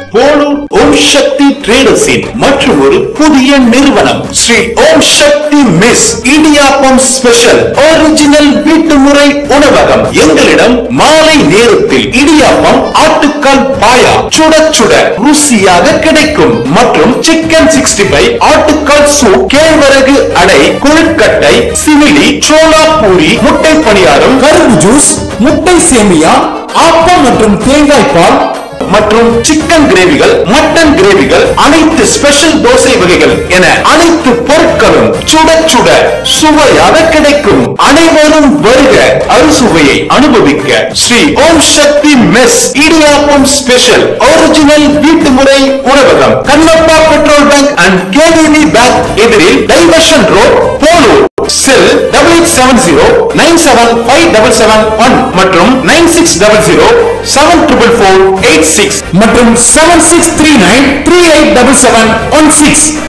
போலூர் ஓம் சக்தி ட்ரேடர்ஸின் மற்றும் ஒரு புதிய நிறுவனம் Sri Om Sakthi mess idiyappam special original வீட்டு முறை உணவகம் எங்களிடம் மாலை நேரத்தில் இடியாப்பம் ஆட்டுக்கால் பாயா சுட சுட ருசியாக கிடைக்கும் மற்றும் சிக்கன் சிக்ஸ்டி ஃபைவ் ஆட்டுக்கால் சூப் கேழ்வரகு அடை கொழுக்கட்டை சிமிலி சோளா பூரி முட்டை பணியாரம் கரும்பு ஜூஸ் முட்டை சேமியா ஆப்பம் மற்றும் தேங்காய் பால் மற்றும் சிக்கன் கிரேவிகள் மட்டன் கிரேவிகள் அனைத்து ஸ்பெஷல் தோசை வகைகள் என அனைத்து பொருட்களும் சுட சுட சுவையாக கிடைக்கும் அனைவரும் வருக அறுசுவையை அனுபவிக்க Sri Om Sakthi mess idiyappam special original வீட்டு முறை உணவகம் Kannappa petrol bunk and KVP bank எதிரில் diversion road Polur cell double eight seven zero nine seven five double seven one மற்றும் nine six double zero seven triple four eight six மற்றும் seven six three nine three eight double seven one six